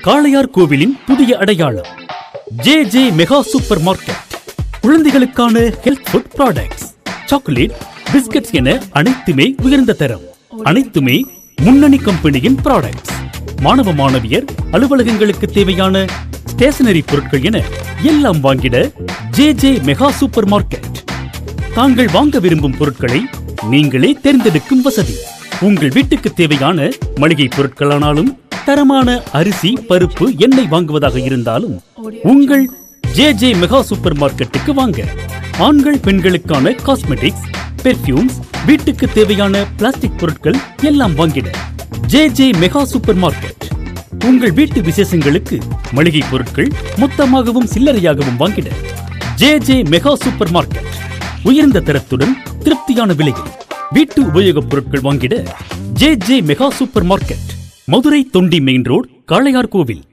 காளையார் கோவிலின் புதிய அடையாளம் J J mega super market குழந்தைகளுக்கான health food products chocolate biscuits என அனைத்துமே உயர்ந்த தரம் அனைத்துமே முன்னணி கம்பெனியின் ப்ராடக்ட்ஸ் மாணவ மாணவியர் அலுவலகங்களுக்கு தேவையான ஸ்டேஷனரி பொருட்கள் என எல்லாம் வாங்கிட J J mega super market தாங்கள் வாங்க விரும்பும் பொருட்களை நீங்களே தேர்ந்தெடுக்கும் வசதி உங்கள் வீட்டுக்கு தேவையான மளிகை பொருட்களானாலும் தரமான அரிசி பருப்பு எண்ணெய் வாங்குவதாக இருந்தாலும் உங்கள் ஜே ஜே மெகா சூப்பர் மார்க்கெட்டுக்கு வாங்க ஆண்கள் பெண்களுக்கான காஸ்மெட்டிக்ஸ் பெர்ஃப்யூம்ஸ் வீட்டுக்கு தேவையான பிளாஸ்டிக் பொருட்கள் எல்லாம் வாங்கிட J J mega super market உங்கள் வீட்டு விசேஷங்களுக்கு மளிகை பொருட்கள் மொத்தமாகவும் சில்லறையாகவும் வாங்கிட J J mega super market உயர்ந்த தரத்துடன் திருப்தியான விலையில் வீட்டு உபயோகப் பொருட்கள் வாங்கிட J J mega super market Madurai Thondi main road Kalaiyar கோவில்